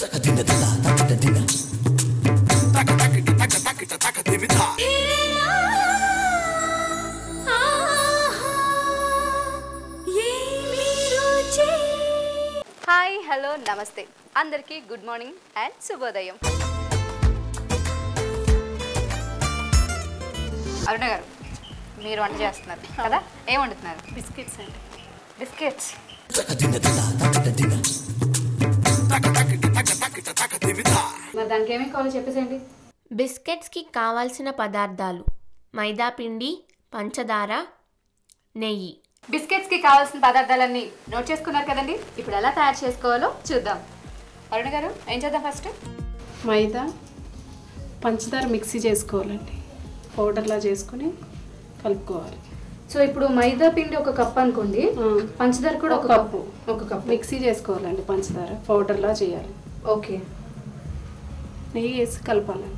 Hi hello నమస్తే అందరికీ good morning and శుభోదయం అరుణ గారు మీరు వంట చేస్తున్నారు కదా ఏం వండుతున్నారు బిస్కెట్స్ అండి బిస్కెట్స్ మరి దానికి ఏమేమి కావాలో చెప్పేసేయండి బిస్కెట్స్కి కావాల్సిన పదార్థాలు మైదా పిండి పంచదార నెయ్యి బిస్కెట్స్కి కావాల్సిన పదార్థాలన్నీ నోట్ చేసుకున్నారు కదండి ఇప్పుడు ఎలా తయారు చేసుకోవాలో చూద్దాం అరుణ గారు ఏం చేద్దాం ఫస్ట్ మైదా పంచదార మిక్సీ చేసుకోవాలండి పౌడర్లా చేసుకుని కలుపుకోవాలి సో ఇప్పుడు మైదా పిండి ఒక కప్ అనుకోండి ఆ, పంచదార కూడా ఒక ఒక కప్పు ఒక కప్పు మిక్సీ చేసుకోవాలండి పంచదార పౌడర్లా చేయాలి ఓకే నెయ్యి వేసి కలపాలండి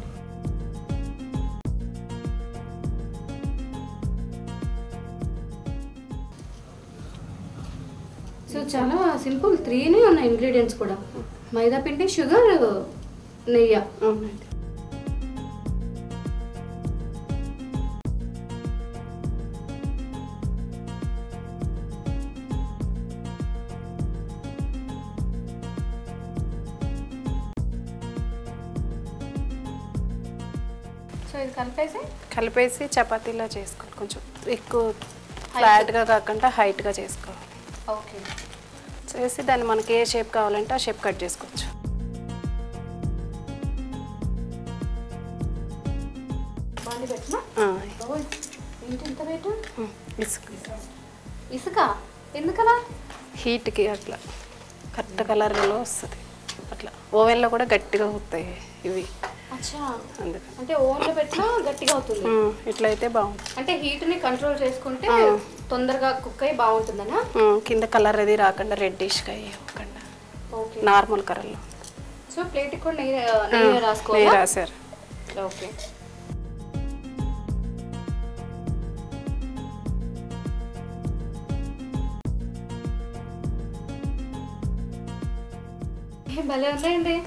సో చాలా సింపుల్ త్రీనే ఉన్నాయి ఇంగ్రీడియంట్స్ కూడా మైదా పిండి షుగర్ నెయ్యి అవునండి సో ఇది కలిపేసి కలిపేసి చపాతీలా చేసుకోవాలి కొంచెం ఎక్కువ ఫ్లాట్గా కాకుండా హైట్గా చేసుకోవాలి ఓకే చేసి దాన్ని మనకి ఏ షేప్ కావాలంటే ఆ షేప్ కట్ చేసుకోవచ్చు బాగా పెట్టినా ఆ, ఏంటి ఎంత రేటు ఉమ్, ఇసుక ఇసుక ఎందుకలా హీట్కి అట్లా కరెక్ట్ కలర్లో వస్తుంది అట్లా ఓవెన్లో కూడా గట్టిగా అవుతాయి ఇవి అచ్చా అందుకని అంటే ఓన్లో పెట్టినా గట్టిగా అవుతుంది ఉమ్, ఇట్లా అయితే బాగుంటుంది అంటే హీట్ని కంట్రోల్ చేసుకుంటే తొందరగా కుక్ అయ్యి బాగుంటుందనా ఉమ్, కింద కలర్ అది రాకుండా రెడ్డిష్గా అవ్వకుండా ఓకే నార్మల్ కలర్లో సో ప్లేట్కి కూడా నెయ్యి నెయ్యి నెయ్యి రాసుకోవాలా రాశారు ఓకే ఏ భలే ఉన్నాయండి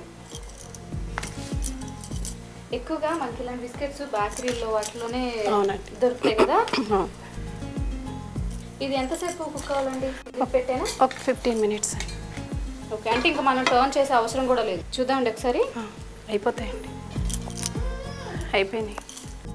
ఎక్కువగా మనకి ఇలాంటి బిస్కెట్స్ బేకరీలో వాటిలోనే అవునండి. దొరుకుతాయి కదా ఆ, ఇది ఎంతసేపు కుక్ కావాలండి ఇది పెట్టేనా ఒక ఫిఫ్టీన్ మినిట్స్ ఓకే అంటే ఇంకా మనం టర్న్ చేసే అవసరం కూడా లేదు చూద్దామండి ఒకసారి అయిపోతాయండి అయిపోయినాయి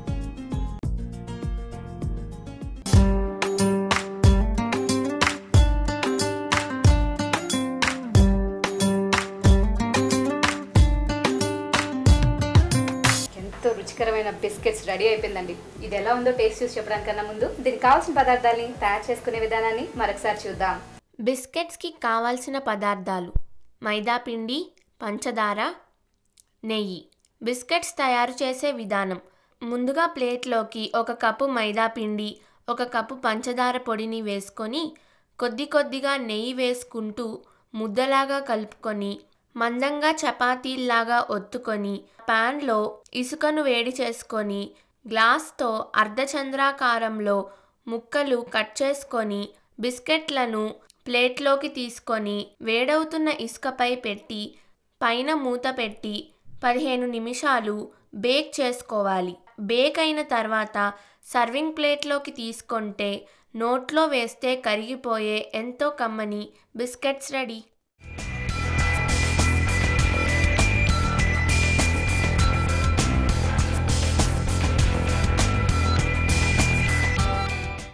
ఎంతో రుచికరమైన బిస్కెట్స్ రెడీ అయిపోయిందండి ఇది ఎలా ఉందో టేస్ట్ చూసి చెప్పడానికన్నా ముందు దీనికి కావాల్సిన పదార్థాలని తయారు చేసుకునే విధానాన్ని మరొకసారి చూద్దాం బిస్కెట్స్కి కావాల్సిన పదార్థాలు మైదా పిండి పంచదార నెయ్యి బిస్కెట్స్ తయారు చేసే విధానం ముందుగా ప్లేట్లోకి ఒక కప్పు మైదా పిండి ఒక కప్పు పంచదార పొడిని వేసుకొని కొద్ది కొద్దిగా నెయ్యి వేసుకుంటూ ముద్దలాగా కలుపుకొని మందంగా చపాతీల్లాగా ఒత్తుకొని ప్యాన్లో ఇసుకను వేడి చేసుకొని గ్లాస్తో అర్ధచంద్రాకారంలో ముక్కలు కట్ చేసుకొని బిస్కెట్లను ప్లేట్లోకి తీసుకొని వేడవుతున్న ఇసుకపై పెట్టి పైన మూత పెట్టి పదిహేను నిమిషాలు బేక్ చేసుకోవాలి బేక్ అయిన తర్వాత సర్వింగ్ ప్లేట్లోకి తీసుకుంటే నోట్లో వేస్తే కరిగిపోయే ఎంతో కమ్మని బిస్కెట్స్ రెడీ